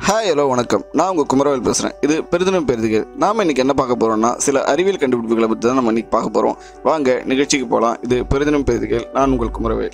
hi hello வணக்கம் நான் உங்கள் குமரவேல் பேசுகிறேன் இது பெருதினம் பெருதிகள் நாம் இன்னைக்கு என்ன பார்க்க போகிறோம்னா சில அறிவியல் கண்டுபிடிப்புகளை பற்றி தான் நம்ம இன்னைக்கு பார்க்க போகிறோம் வாங்க நிகழ்ச்சிக்கு போகலாம் இது பெருதினம் பெருதிகள் நான் உங்கள் குமரவேல்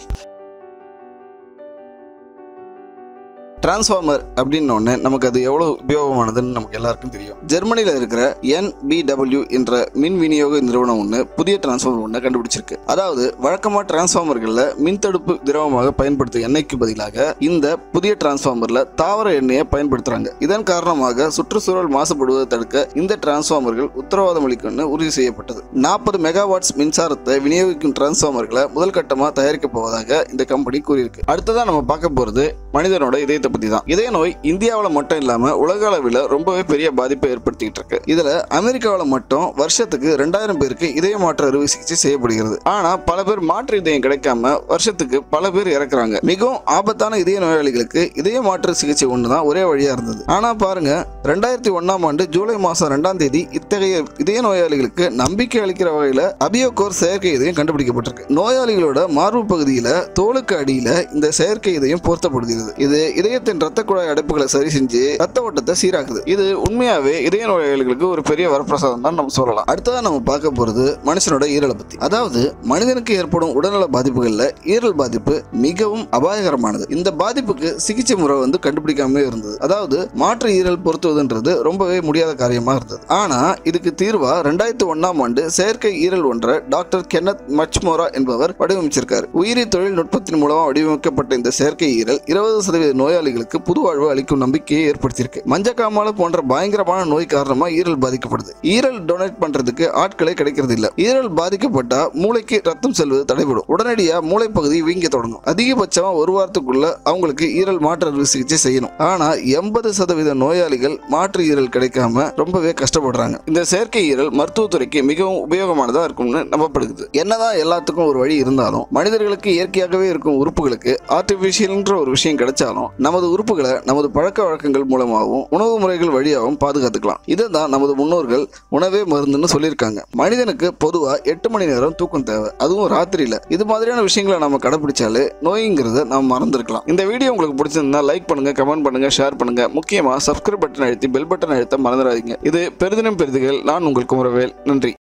டிரான்ஸ்ஃபார்மர் அப்படின்னு ஒன்று நமக்கு அது எவ்வளோ உபயோகமானதுன்னு நமக்கு எல்லாருக்கும் தெரியும் ஜெர்மனியில் இருக்கிற என்பிடபிள்யூ என்ற மின் விநியோக நிறுவனம் ஒன்று புதிய டிரான்ஸ்ஃபார்மர் ஒன்று கண்டுபிடிச்சிருக்கு அதாவது வழக்கமாக டிரான்ஸ்ஃபார்மர்களில் மின் தடுப்பு திரவமாக பயன்படுத்தும் எண்ணெய்க்கு பதிலாக இந்த புதிய டிரான்ஸ்ஃபார்மரில் தாவர எண்ணெயை பயன்படுத்துறாங்க இதன் காரணமாக சுற்றுச்சூழல் மாசுபடுவதை தடுக்க இந்த டிரான்ஸ்ஃபார்மர்கள் உத்தரவாதம் அளிக்கும்னு உறுதி செய்யப்பட்டது நாற்பது மெகாவாட்ஸ் மின்சாரத்தை விநியோகிக்கும் டிரான்ஸ்ஃபார்மர்களை முதல் கட்டமாக தயாரிக்கப் போவதாக இந்த கம்பெனி கூறியிருக்கு அடுத்ததான் நம்ம பார்க்க போகிறது மனிதனோட இதயத்தை பற்றி தான் இதய நோய் இந்தியாவில் மட்டும் இல்லாமல் உலக அளவில் ரொம்பவே பெரிய பாதிப்பை ஏற்படுத்திக்கிட்டு இருக்கு இதில் அமெரிக்காவில் மட்டும் வருஷத்துக்கு ரெண்டாயிரம் பேருக்கு இதய மாற்று அறுவை சிகிச்சை செய்யப்படுகிறது ஆனால் பல பேர் மாற்று இதயம் கிடைக்காம வருஷத்துக்கு பல பேர் இறக்குறாங்க மிகவும் ஆபத்தான இதய நோயாளிகளுக்கு இதய மாற்று சிகிச்சை ஒன்று தான் ஒரே வழியா இருந்தது ஆனால் பாருங்க ரெண்டாயிரத்தி ஒன்னாம் ஆண்டு ஜூலை மாதம் ரெண்டாம் தேதி இத்தகைய இதய நோயாளிகளுக்கு நம்பிக்கை அளிக்கிற வகையில் அபியோகோர் செயற்கை இதயம் கண்டுபிடிக்கப்பட்டிருக்கு நோயாளிகளோட மார்பு பகுதியில் தோலுக்கு அடியில் இந்த செயற்கை இதயம் பொருத்தப்படுகிறது இது இதயத்தின் ரத்த குழாய் அடைப்புகளை சரி செஞ்சு ரத்த ஓட்டத்தை சீராக்குது இது உண்மையாவே இதய நோயாளிகளுக்கு ஒரு பெரிய வரப்பிரசாதம் தான் நம்ம சொல்லலாம் அடுத்ததா நம்ம பார்க்க போறது மனுஷனோட ஈரலை பத்தி அதாவது மனிதனுக்கு ஏற்படும் உடல்நல பாதிப்புகள்ல ஈரல் பாதிப்பு மிகவும் அபாயகரமானது இந்த பாதிப்புக்கு சிகிச்சை முறை வந்து கண்டுபிடிக்காமலே இருந்தது அதாவது மாற்று ஈரல் பொருத்துவதுன்றது ரொம்பவே முடியாத காரியமா இருந்தது ஆனா இதுக்கு தீர்வா ரெண்டாயிரத்தி ஒன்னாம் ஆண்டு செயற்கை ஈரல் ஒன்றை டாக்டர் கென்னத் மச்மோரா என்பவர் வடிவமைச்சிருக்காரு உயிரி தொழில்நுட்பத்தின் மூலமா வடிவமைக்கப்பட்ட இந்த செயற்கை ஈரல் இருபது சதவீத நோயாளிகளுக்கு புது வாழ்வு அளிக்கும் நம்பிக்கையை ஏற்படுத்தியிருக்கு மஞ்சக்காமால போன்ற பயங்கரமான நோய் காரணமா ஈரல் பாதிக்கப்படுது ஈரல் டொனேட் பண்றதுக்கு ஆட்களே கிடைக்கிறது இல்ல ஈரல் பாதிக்கப்பட்டா மூளைக்கு ரத்தம் செல்வது தடைபடும் உடனடியா மூளை பகுதி வீங்க தொடங்கும் அதிகபட்சமா ஒரு வாரத்துக்குள்ள அவங்களுக்கு ஈரல் மாற்று அறுவை சிகிச்சை செய்யணும் ஆனா எண்பது சதவீத நோயாளிகள் மாற்று ஈரல் கிடைக்காம ரொம்பவே கஷ்டப்படுறாங்க இந்த செயற்கை ஈரல் மருத்துவத்துறைக்கு மிகவும் உபயோகமானதா இருக்கும்னு நம்பப்படுகிறது என்னதான் எல்லாத்துக்கும் ஒரு வழி இருந்தாலும் மனிதர்களுக்கு இயற்கையாகவே இருக்கும் உறுப்புகளுக்கு ஆர்டிபிஷியல்ன்ற ஒரு விஷயம் கிடைச்சாலும் நமது உறுப்புகளை நமது பழக்க வழக்கங்கள் மூலமாகவும் உணவு முறைகள் வழியாகவும் பாதுகாத்துக்கலாம் இதை தான் நமது முன்னோர்கள் உணவே மருந்துன்னு சொல்லியிருக்காங்க மனிதனுக்கு பொதுவா எட்டு மணி நேரம் தூக்கம் தேவை அதுவும் ராத்திரியில இது மாதிரியான விஷயங்களை நம்ம கடைபிடிச்சாலே நோய்ங்கிறத நம்ம மறந்துருக்கலாம் இந்த வீடியோ உங்களுக்கு பிடிச்சிருந்தா லைக் பண்ணுங்க கமெண்ட் பண்ணுங்க ஷேர் பண்ணுங்க முக்கியமா சப்ஸ்கிரைப் பட்டன் அழுத்தி பெல் பட்டன் அழுத்த மறந்துடாதீங்க இது பெருதினம் பெருதுகள் நான் உங்கள் குமரவேல் நன்றி